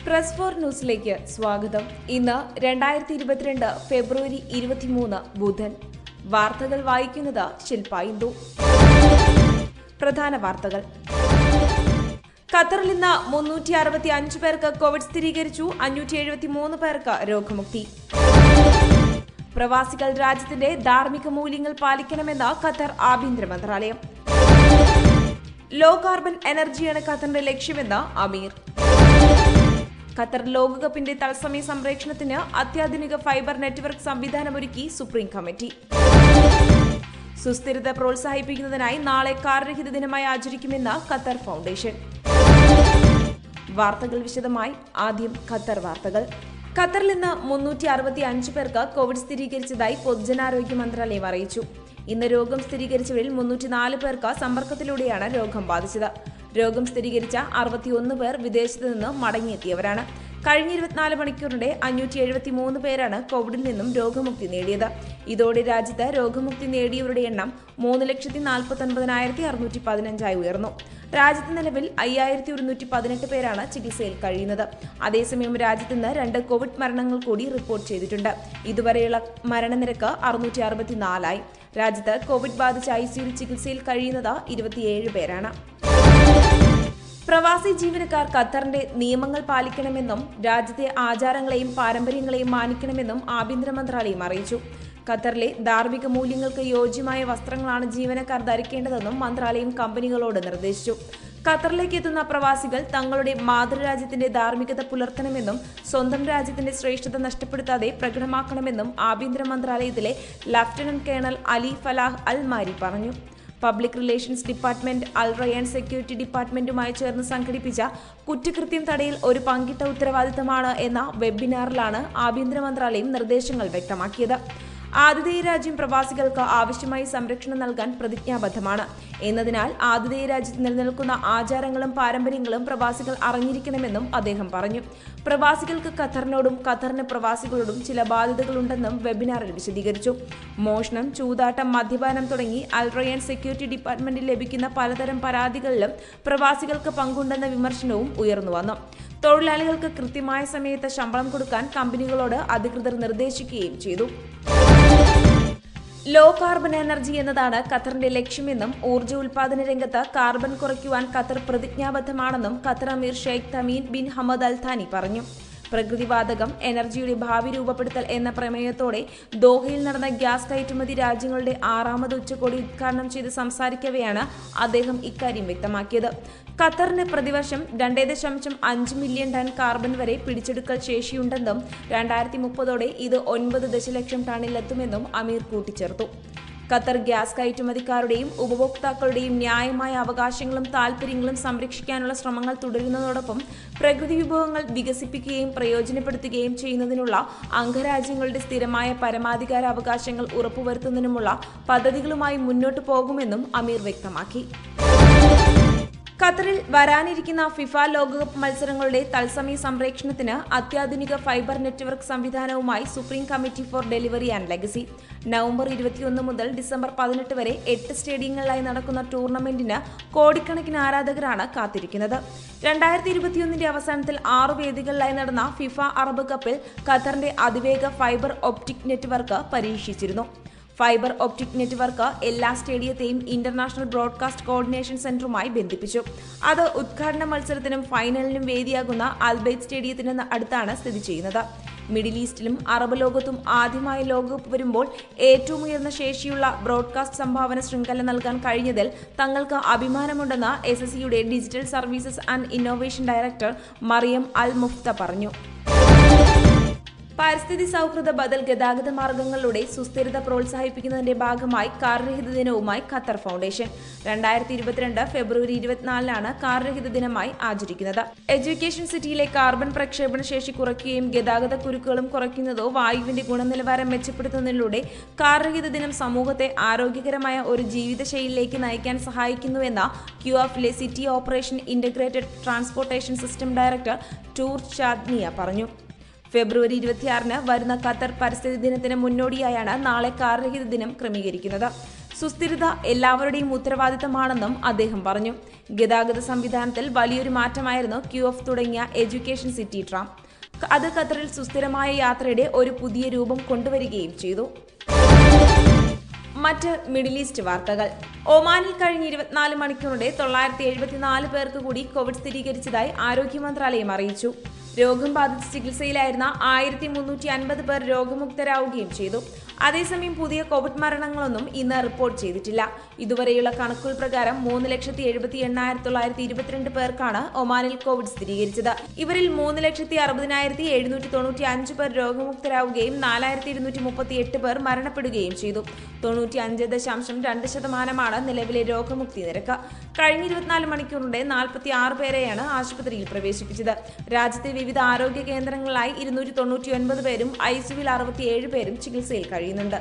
press four ന്യൂസിലേക്ക് സ്വാഗതം ഇന്ന് രണ്ടായിരത്തി ഇരുപത്തിരണ്ട് ഫെബ്രുവരി ഇരുപത്തിമൂന്ന് ബുധൻ വാർത്തകൾ വായിക്കുന്നത് ശില്പ ഇന്ദു പ്രധാന വാർത്തകൾ ഖത്തറിൽ ഇന്ന് മുന്നൂറ്റി അറുപത്തി അഞ്ച് പേർക്ക് കോവിഡ് സ്ഥിരീകരിച്ചു അഞ്ഞൂറ്റി എഴുപത്തി മൂന്ന് പേർക്ക് രോഗമുക്തി പ്രവാസികൾ രാജ്യത്തിന്റെ ധാർമ്മിക മൂല്യങ്ങൾ പാലിക്കണമെന്ന് ഖത്തർ ആഭ്യന്തര മന്ത്രാലയം ലോ കാർബൺ എനർജിയാണ് ഖത്തറിന്റെ ലക്ഷ്യമെന്ന് അമീർ ഖത്തർ ലോകകപ്പിന്റെ തത്സമയ സംപ്രേഷണത്തിന് അത്യാധുനിക ഫൈബർ നെറ്റ്വർക്ക് സംവിധാനമൊരുക്കി സുപ്രീം കമ്മിറ്റി സുസ്ഥിരത പ്രോത്സാഹിപ്പിക്കുന്നതിനായി നാളെ കാർ രഹിത ദിനമായി ആചരിക്കുമെന്ന് ഖത്തർ ഫൗണ്ടേഷൻ വാർത്തകൾ വിശദമായി ആദ്യം ഖത്തർ വാർത്തകൾ ഖത്തറിൽ നിന്ന് മുന്നൂറ്റി അറുപത്തി അഞ്ച് പേർക്ക് കോവിഡ് സ്ഥിരീകരിച്ചതായി പൊതുജനാരോഗ്യ മന്ത്രാലയം അറിയിച്ചു ഇന്ന് രോഗം സ്ഥിരീകരിച്ചവരിൽ മുന്നൂറ്റിനാല് പേർക്ക് സമ്പർക്കത്തിലൂടെയാണ് രോഗം ബാധിച്ചത് രോഗം സ്ഥിരീകരിച്ച അറുപത്തിയൊന്ന് പേർ വിദേശത്ത് നിന്ന് മടങ്ങിയെത്തിയവരാണ് കഴിഞ്ഞ ഇരുപത്തിനാല് മണിക്കൂറിന്റെ അഞ്ഞൂറ്റി എഴുപത്തി മൂന്ന് പേരാണ് കോവിഡിൽ നിന്നും രോഗമുക്തി നേടിയത് ഇതോടെ രാജ്യത്ത് രോഗമുക്തി നേടിയവരുടെ എണ്ണം മൂന്ന് ലക്ഷത്തി നാൽപ്പത്തി ഒൻപതിനായിരത്തി അറുന്നൂറ്റി പതിനഞ്ചായി ഉയർന്നു രാജ്യത്ത് നിലവിൽ അയ്യായിരത്തി ഒരുന്നൂറ്റി പതിനെട്ട് പേരാണ് ചികിത്സയിൽ കഴിയുന്നത് അതേസമയം രാജ്യത്ത് നിന്ന് രണ്ട് കോവിഡ് മരണങ്ങൾ കൂടി റിപ്പോർട്ട് ചെയ്തിട്ടുണ്ട് ഇതുവരെയുള്ള മരണനിരക്ക് അറുന്നൂറ്റി അറുപത്തിനാലായി രാജ്യത്ത് കോവിഡ് ബാധിച്ച് ഐസിയുയിൽ ചികിത്സയിൽ കഴിയുന്നത് ഇരുപത്തിയേഴ് പേരാണ് പ്രവാസി ജീവനക്കാർ ഖത്തറിന്റെ നിയമങ്ങൾ പാലിക്കണമെന്നും രാജ്യത്തെ ആചാരങ്ങളെയും പാരമ്പര്യങ്ങളെയും മാനിക്കണമെന്നും ആഭ്യന്തര മന്ത്രാലയം അറിയിച്ചു ഖത്തറിലെ ധാർമ്മിക മൂല്യങ്ങൾക്ക് യോജ്യമായ വസ്ത്രങ്ങളാണ് ജീവനക്കാർ ധരിക്കേണ്ടതെന്നും മന്ത്രാലയം കമ്പനികളോട് നിർദ്ദേശിച്ചു ഖത്തറിലേക്ക് എത്തുന്ന പ്രവാസികൾ തങ്ങളുടെ മാതൃരാജ്യത്തിന്റെ ധാർമ്മികത പുലർത്തണമെന്നും സ്വന്തം രാജ്യത്തിന്റെ ശ്രേഷ്ഠത നഷ്ടപ്പെടുത്താതെ പ്രകടമാക്കണമെന്നും ആഭ്യന്തര മന്ത്രാലയത്തിലെ lieutenant colonel Ali Falah Al Marri പറഞ്ഞു public relations department Al Rayyan security ഡിപ്പാർട്ട്മെന്റുമായി ചേർന്ന് സംഘടിപ്പിച്ച കുറ്റകൃത്യം തടയൽ ഒരു പങ്കിട്ട ഉത്തരവാദിത്തമാണ് എന്ന വെബിനാറിലാണ് ആഭ്യന്തര മന്ത്രാലയം നിർദ്ദേശങ്ങൾ വ്യക്തമാക്കിയത് ആതിഥേയ രാജ്യം പ്രവാസികൾക്ക് ആവശ്യമായി സംരക്ഷണം നൽകാൻ പ്രതിജ്ഞാബദ്ധമാണ് എന്നതിനാൽ ആതിഥേയ രാജ്യത്ത് നിലനിൽക്കുന്ന ആചാരങ്ങളും പാരമ്പര്യങ്ങളും പ്രവാസികൾ അറിഞ്ഞിരിക്കണമെന്നും അദ്ദേഹം പറഞ്ഞു പ്രവാസികൾക്ക് ഖത്തറിനോടും ഖത്തറിന് പ്രവാസികളോടും ചില ബാധ്യതകളുണ്ടെന്നും വെബിനാറിൽ വിശദീകരിച്ചു മോഷണം ചൂതാട്ടം മദ്യപാനം തുടങ്ങി അൽറയൻ സെക്യൂരിറ്റി ഡിപ്പാർട്ട്മെന്റിൽ ലഭിക്കുന്ന പലതരം പരാതികളിലും പ്രവാസികൾക്ക് പങ്കുണ്ടെന്ന വിമർശനവും ഉയർന്നുവന്നു തൊഴിലാളികൾക്ക് കൃത്യമായ സമയത്ത് ശമ്പളം കൊടുക്കാൻ കമ്പനികളോട് അധികൃതർ നിർദ്ദേശിക്കുകയും ചെയ്തു ലോ കാർബൺ എനർജി എന്നതാണ് ഖത്തറിന്റെ ലക്ഷ്യമെന്നും ഊർജ്ജ ഉൽപാദന രംഗത്ത് കാർബൺ കുറയ്ക്കുവാൻ ഖത്തർ പ്രതിജ്ഞാബദ്ധമാണെന്നും Qatar Amir Sheikh Tamim bin Hamad Al Thani പറഞ്ഞു പ്രകൃതിവാതകം എനർജിയുടെ ഭാവി രൂപപ്പെടുത്തൽ എന്ന പ്രമേയത്തോടെ ദോഹയിൽ നടന്ന ഗ്യാസ് കയറ്റുമതി രാജ്യങ്ങളുടെ ആറാമത് ഉച്ചകോടി ഉദ്ഘാടനം ചെയ്ത് സംസാരിക്കവെയാണ് അദ്ദേഹം ഇക്കാര്യം വ്യക്തമാക്കിയത് ഖത്തറിന് പ്രതിവർഷം രണ്ടേ ദശാംശം അഞ്ച് മില്യൺ ടൺ കാർബൺ വരെ പിടിച്ചെടുക്കൽ ശേഷിയുണ്ടെന്നും രണ്ടായിരത്തി മുപ്പതോടെ ഇത് ഒൻപത് ദശലക്ഷം ടണ്ണിലെത്തുമെന്നും അമീർ കൂട്ടിച്ചേർത്തു ഖത്തർ ഗ്യാസ് കയറ്റുമതിക്കാരുടെയും ഉപഭോക്താക്കളുടെയും ന്യായമായ അവകാശങ്ങളും താൽപ്പര്യങ്ങളും സംരക്ഷിക്കാനുള്ള ശ്രമങ്ങൾ തുടരുന്നതോടൊപ്പം പ്രകൃതി വിഭവങ്ങൾ വികസിപ്പിക്കുകയും പ്രയോജനപ്പെടുത്തുകയും ചെയ്യുന്നതിനുള്ള അംഗരാജ്യങ്ങളുടെ സ്ഥിരമായ പരമാധികാര അവകാശങ്ങൾ ഉറപ്പുവരുത്തുന്നതിനുമുള്ള പദ്ധതികളുമായി മുന്നോട്ടു പോകുമെന്നും അമീർ വ്യക്തമാക്കി ഖത്തറിൽ വരാനിരിക്കുന്ന ഫിഫ ലോകകപ്പ് മത്സരങ്ങളുടെ തത്സമയ സംപ്രേഷണത്തിന് അത്യാധുനിക ഫൈബർ നെറ്റ്വർക്ക് സംവിധാനവുമായി supreme committee for delivery and legacy November ഇരുപത്തിയൊന്ന് മുതൽ ഡിസംബർ പതിനെട്ട് വരെ എട്ട് സ്റ്റേഡിയങ്ങളിലായി നടക്കുന്ന ടൂർണമെന്റിന് കോടിക്കണക്കിന് ആരാധകരാണ് കാത്തിരിക്കുന്നത് രണ്ടായിരത്തി ഇരുപത്തിയൊന്നിന്റെ അവസാനത്തിൽ ആറു വേദികളിലായി നടന്ന ഫിഫ അറബ് കപ്പിൽ ഖത്തറിന്റെ അതിവേഗ ഫൈബർ ഒപ്റ്റിക് നെറ്റ്വർക്ക് പരീക്ഷിച്ചിരുന്നു ഫൈബർ ഒപ്റ്റിക് നെറ്റ്വർക്ക് എല്ലാ സ്റ്റേഡിയത്തെയും ഇന്റർനാഷണൽ ബ്രോഡ്കാസ്റ്റ് കോർഡിനേഷൻ സെന്ററുമായി ബന്ധിപ്പിച്ചു അത് ഉദ്ഘാടന മത്സരത്തിനും ഫൈനലിനും വേദിയാകുന്ന അൽബൈറ്റ് സ്റ്റേഡിയത്തിന് അടുത്താണ് സ്ഥിതി ചെയ്യുന്നത് മിഡിൽ ഈസ്റ്റിലും അറബ് ലോകത്തും ആദ്യമായി ലോകകപ്പ് വരുമ്പോൾ ഏറ്റവും ഉയർന്ന ശേഷിയുള്ള ബ്രോഡ്കാസ്റ്റ് സംഭാവന ശൃംഖല നൽകാൻ കഴിഞ്ഞതിൽ തങ്ങൾക്ക് അഭിമാനമുണ്ടെന്ന് എസ് എസ് സിയുടെ digital services and innovation director Maryam Al Mufta പറഞ്ഞു പരിസ്ഥിതി സൗഹൃദ ബദൽ ഗതാഗത മാർഗങ്ങളിലൂടെ സുസ്ഥിരത പ്രോത്സാഹിപ്പിക്കുന്നതിന്റെ ഭാഗമായി കാർ രഹിത ദിനവുമായി ഖത്തർ ഫൗണ്ടേഷൻ രണ്ടായിരത്തി ഇരുപത്തിരണ്ട് ഫെബ്രുവരി ഇരുപത്തിനാലിനാണ് കാർ രഹിത ദിനമായി ആചരിക്കുന്നത് എഡ്യൂക്കേഷൻ സിറ്റിയിലെ കാർബൺ പ്രക്ഷേപണ ശേഷി കുറയ്ക്കുകയും ഗതാഗത കുരുക്കുകളും കുറയ്ക്കുന്നതോ വായുവിന്റെ ഗുണനിലവാരം മെച്ചപ്പെടുത്തുന്നതിലൂടെ കാർ രഹിത ദിനം സമൂഹത്തെ ആരോഗ്യകരമായ ഒരു ജീവിതശൈലിയിലേക്ക് നയിക്കാൻ സഹായിക്കുന്നുവെന്ന് ക്യു എഫിലെ city operation integrated transportation system director ടൂർ ഷാദ്നിയ പറഞ്ഞു ഫെബ്രുവരി ഇരുപത്തിയാറിന് വരുന്ന ഖത്തർ പരിസ്ഥിതി ദിനത്തിന് മുന്നോടിയായാണ് നാളെ കാർ രഹിത ദിനം ക്രമീകരിക്കുന്നത് സുസ്ഥിരത എല്ലാവരുടെയും ഉത്തരവാദിത്തമാണെന്നും അദ്ദേഹം പറഞ്ഞു ഗതാഗത സംവിധാനത്തിൽ വലിയൊരു മാറ്റമായിരുന്നു ക്യൂ ഓഫ് തുടങ്ങിയ എഡ്യൂക്കേഷൻ സിറ്റി ട്രാം അത് ഖത്തറിൽ സുസ്ഥിരമായ യാത്രയുടെ ഒരു പുതിയ രൂപം കൊണ്ടുവരികയും ചെയ്തു മറ്റ് മിഡിൽ ഈസ്റ്റ് വാർത്തകൾ ഒമാനിൽ കഴിഞ്ഞ ഇരുപത്തിനാല് മണിക്കൂറിടെ തൊള്ളായിരത്തി എഴുപത്തിനാല് പേർക്ക് കൂടി കോവിഡ് സ്ഥിരീകരിച്ചതായി ആരോഗ്യ മന്ത്രാലയം അറിയിച്ചു രോഗം ബാധിച്ച് ചികിത്സയിലായിരുന്ന ആയിരത്തി മുന്നൂറ്റി അൻപത് പേർ രോഗമുക്തരാവുകയും ചെയ്തു അതേസമയം പുതിയ കോവിഡ് മരണങ്ങളൊന്നും ഇന്ന് റിപ്പോർട്ട് ചെയ്തിട്ടില്ല ഇതുവരെയുള്ള കണക്കുകൾ പ്രകാരം മൂന്ന് ലക്ഷത്തി എഴുപത്തി എണ്ണായിരത്തി തൊള്ളായിരത്തി ഇരുപത്തിരണ്ട് പേർക്കാണ് ഒമാനിൽ കോവിഡ് സ്ഥിരീകരിച്ചത് ഇവരിൽ മൂന്ന് ലക്ഷത്തി അറുപതിനായിരത്തി എഴുന്നൂറ്റി തൊണ്ണൂറ്റി അഞ്ച് പേർ രോഗമുക്തരാവുകയും നാലായിരത്തി ഇരുന്നൂറ്റി മുപ്പത്തി എട്ട് പേർ മരണപ്പെടുകയും ചെയ്തു തൊണ്ണൂറ്റി അഞ്ച് ദശാംശം രണ്ട് ശതമാനമാണ് നിലവിലെ രോഗമുക്തി നിരക്ക് കഴിഞ്ഞ ഇരുപത്തിനാല് മണിക്കൂറിന്റെ നാൽപ്പത്തി ആറ് പേരെയാണ് ആശുപത്രിയിൽ പ്രവേശിപ്പിച്ചത് രാജ്യത്തെ വിവിധ ആരോഗ്യ കേന്ദ്രങ്ങളിലായി ഇരുന്നൂറ്റി തൊണ്ണൂറ്റി ഒൻപത് പേരും ഐസിയുവിൽ അറുപത്തിയേഴ് പേരും ചികിത്സയിൽ കഴിയുന്നുണ്ട്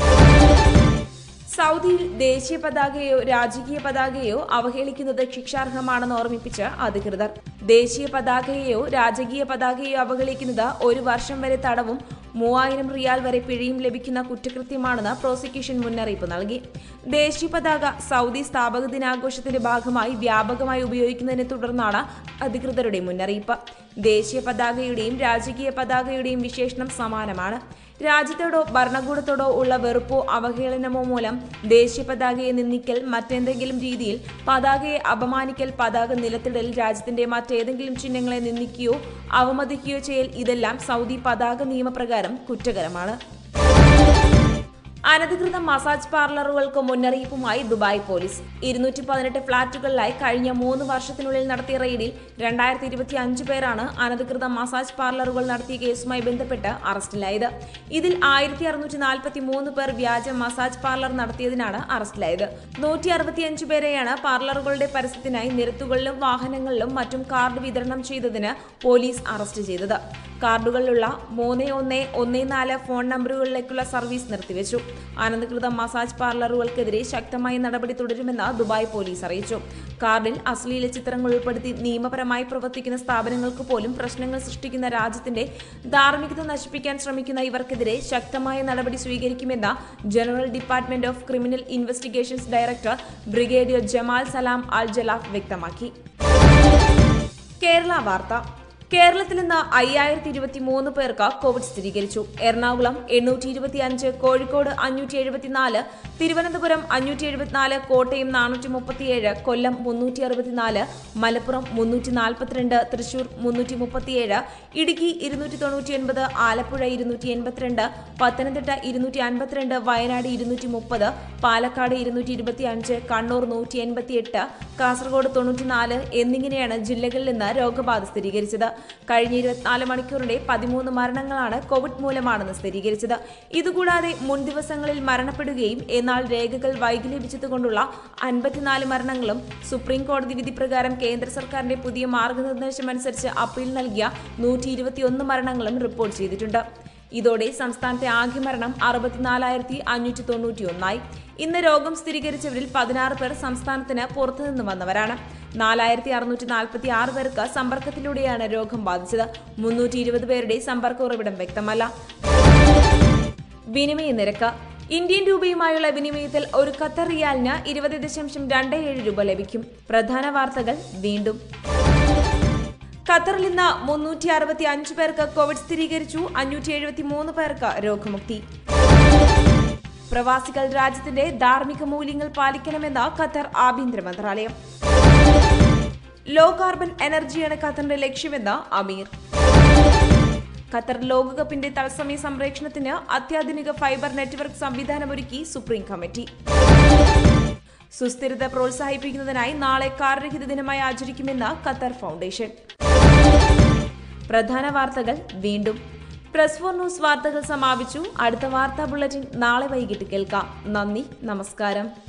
സൗദിയിൽ ദേശീയ പതാകയോ രാജകീയ പതാകയോ അവഹേളിക്കുന്നത് ശിക്ഷാർഹമാണെന്ന് ഓർമ്മിപ്പിച്ച് അധികൃതർ ദേശീയ പതാകയെയോ രാജകീയ പതാകയോ അവഹേളിക്കുന്നത് ഒരു വർഷം വരെ തടവും മൂവായിരം റിയാൽ വരെ പിഴയും ലഭിക്കുന്ന കുറ്റകൃത്യമാണെന്ന് പ്രോസിക്യൂഷൻ മുന്നറിയിപ്പ് നൽകി ദേശീയ പതാക സൗദി സ്ഥാപക ദിനാഘോഷത്തിന്റെ ഭാഗമായി വ്യാപകമായി ഉപയോഗിക്കുന്നതിനെ തുടർന്നാണ് അധികൃതരുടെ മുന്നറിയിപ്പ് ദേശീയ പതാകയുടെയും രാജകീയ പതാകയുടെയും വിശേഷണം സമാനമാണ് രാജ്യത്തോടോ ഭരണകൂടത്തോടോ ഉള്ള വെറുപ്പോ അവഹേളനമോ മൂലം ദേശീയ പതാകയെ നിന്ദിക്കൽ മറ്റെന്തെങ്കിലും രീതിയിൽ പതാകയെ അപമാനിക്കൽ പതാക നിലത്തിടൽ രാജ്യത്തിന്റെ മറ്റേതെങ്കിലും ചിഹ്നങ്ങളെ നിന്ദിക്കുകയോ അവമതിക്കുകയോ ചെയ്യൽ ഇതെല്ലാം സൗദി പതാക നിയമപ്രകാരം കുറ്റകരമാണ് അനധികൃത മസാജ് പാർലറുകൾക്ക് മുന്നറിയിപ്പുമായി ദുബായ് പോലീസ് ഇരുന്നൂറ്റി പതിനെട്ട് ഫ്ളാറ്റുകളിലായി കഴിഞ്ഞ മൂന്ന് വർഷത്തിനുള്ളിൽ നടത്തിയ റെയ്ഡിൽ രണ്ടായിരത്തി ഇരുപത്തി അഞ്ച് പേരാണ് അനധികൃത മസാജ് പാർലറുകൾ നടത്തിയ കേസുമായി ബന്ധപ്പെട്ട് അറസ്റ്റിലായത് ഇതിൽ ആയിരത്തി അറുന്നൂറ്റി നാൽപ്പത്തി മൂന്ന് പേർ വ്യാജ മസാജ് പാർലർ നടത്തിയതിനാണ് അറസ്റ്റിലായത് നൂറ്റി അറുപത്തിയഞ്ച് പേരെയാണ് പാർലറുകളുടെ പരസ്യത്തിനായി നിരത്തുകളിലും വാഹനങ്ങളിലും മറ്റും കാർഡ് വിതരണം ചെയ്തതിന് പോലീസ് അറസ്റ്റ് ചെയ്തത് കാർഡുകളിലുള്ള മൂന്ന് ഒന്ന് ഒന്ന് നാല് ഫോൺ നമ്പറുകളിലേക്കുള്ള സർവീസ് നിർത്തിവെച്ചു അനധികൃത മസാജ് പാർലറുകൾക്കെതിരെ ശക്തമായ നടപടി തുടരുമെന്ന് ദുബായ് പോലീസ് അറിയിച്ചു കാർഡിൽ അശ്ലീല ചിത്രങ്ങൾ ഉൾപ്പെടുത്തി നിയമപരമായി പ്രവർത്തിക്കുന്ന സ്ഥാപനങ്ങൾക്ക് പോലും പ്രശ്നങ്ങൾ സൃഷ്ടിക്കുന്ന രാജ്യത്തിന്റെ ധാർമ്മികത നശിപ്പിക്കാൻ ശ്രമിക്കുന്ന ഇവർക്കെതിരെ ശക്തമായ നടപടി സ്വീകരിക്കുമെന്ന് general department of criminal investigations director brigadier Jamal Salam Al Jalaf വ്യക്തമാക്കി കേരള വാർത്ത കേരളത്തിൽ ഇന്ന് അയ്യായിരത്തി ഇരുപത്തി മൂന്ന് പേർക്ക് കോവിഡ് സ്ഥിരീകരിച്ചു എറണാകുളം എണ്ണൂറ്റി ഇരുപത്തി അഞ്ച് കോഴിക്കോട് അഞ്ഞൂറ്റി എഴുപത്തിനാല് തിരുവനന്തപുരം അഞ്ഞൂറ്റി എഴുപത്തിനാല് കോട്ടയം നാനൂറ്റി മുപ്പത്തിയേഴ് കൊല്ലം മുന്നൂറ്റി അറുപത്തിനാല് മലപ്പുറം മുന്നൂറ്റി നാൽപ്പത്തിരണ്ട് തൃശൂർ മുന്നൂറ്റി മുപ്പത്തിയേഴ് ഇടുക്കി ഇരുന്നൂറ്റി തൊണ്ണൂറ്റി ഒൻപത് ആലപ്പുഴ ഇരുന്നൂറ്റി എൺപത്തിരണ്ട് പത്തനംതിട്ട ഇരുന്നൂറ്റി അൻപത്തിരണ്ട് വയനാട് ഇരുന്നൂറ്റി മുപ്പത് പാലക്കാട് ഇരുന്നൂറ്റി ഇരുപത്തി അഞ്ച് കണ്ണൂർ നൂറ്റി എൺപത്തി എട്ട് കാസർഗോഡ് തൊണ്ണൂറ്റിനാല് എന്നിങ്ങനെയാണ് ജില്ലകളിൽ നിന്ന് രോഗബാധ സ്ഥിരീകരിച്ചത് കഴിഞ്ഞ ഇരുപത്തിനാല് മണിക്കൂറിന്റെ പതിമൂന്ന് മരണങ്ങളാണ് കോവിഡ് മൂലമാണെന്ന് സ്ഥിരീകരിച്ചത് ഇതുകൂടാതെ മുൻ ദിവസങ്ങളിൽ മരണപ്പെടുകയും എന്നാൽ രേഖകൾ വൈകി ലഭിച്ചതുകൊണ്ടുള്ള അൻപത്തിനാല് മരണങ്ങളും സുപ്രീം കോടതി വിധി പ്രകാരം കേന്ദ്ര സർക്കാരിന്റെ പുതിയ മാർഗനിർദ്ദേശം അനുസരിച്ച് അപ്പീൽ നൽകിയ നൂറ്റി ഇരുപത്തിയൊന്ന് മരണങ്ങളും റിപ്പോർട്ട് ചെയ്തിട്ടുണ്ട് ഇതോടെ സംസ്ഥാനത്തെ ആകെ മരണം അറുപത്തിനാലായിരത്തി അഞ്ഞൂറ്റി തൊണ്ണൂറ്റി ഒന്നായി ഇന്ന് രോഗം സ്ഥിരീകരിച്ചവരിൽ പതിനാറ് പേർ സംസ്ഥാനത്തിന് പുറത്തുനിന്ന് വന്നവരാണ് നാലായിരത്തി അറുന്നൂറ്റി നാൽപ്പത്തി ആറ് പേർക്ക് സമ്പർക്കത്തിലൂടെയാണ് രോഗം ബാധിച്ചത് മുന്നൂറ്റി ഇരുപത് പേരുടെ സമ്പർക്ക ഉറവിടം വ്യക്തമല്ല വിനിമയ നിരക്ക് ഇന്ത്യൻ രൂപയുമായുള്ള വിനിമയത്തിൽ ഒരു ഖത്തർ റിയാലിന് ഇരുപത് ദശാംശം രണ്ട് ഏഴ് രൂപ ലഭിക്കും പ്രധാന വാർത്തകൾ വീണ്ടും ഖത്തറിൽ ഇന്ന് മുന്നൂറ്റി അറുപത്തി അഞ്ച് പേർക്ക് കോവിഡ് സ്ഥിരീകരിച്ചു അഞ്ഞൂറ്റി എഴുപത്തി മൂന്ന് പേർക്ക് രോഗമുക്തി പ്രവാസികൾ രാജ്യത്തിന്റെ ധാർമ്മിക മൂല്യങ്ങൾ പാലിക്കണമെന്ന് ഖത്തർ ആഭ്യന്തര മന്ത്രാലയം ലോ കാർബൺ എനർജിയാണ് ഖത്തറിന്റെ ലക്ഷ്യമെന്ന് അമീർ ഖത്തർ ലോകകപ്പിന്റെ തത്സമയ സംപ്രേഷണത്തിന് അത്യാധുനിക ഫൈബർ നെറ്റ്വർക്ക് സംവിധാനമൊരുക്കി സുപ്രീം കമ്മിറ്റി സുസ്ഥിരത പ്രോത്സാഹിപ്പിക്കുന്നതിനായി നാളെ കാർരഹിത ദിനമായി ആചരിക്കുമെന്ന് ഖത്തർ ഫൗണ്ടേഷൻ പ്രധാന വാർത്തകൾ വീണ്ടും പ്രസ് ഫോർ ന്യൂസ് വാർത്തകൾ സമാപിച്ചു അടുത്ത വാർത്താ ബുള്ളറ്റിൻ നാളെ വൈകിട്ട് കേൾക്കാം നന്ദി നമസ്കാരം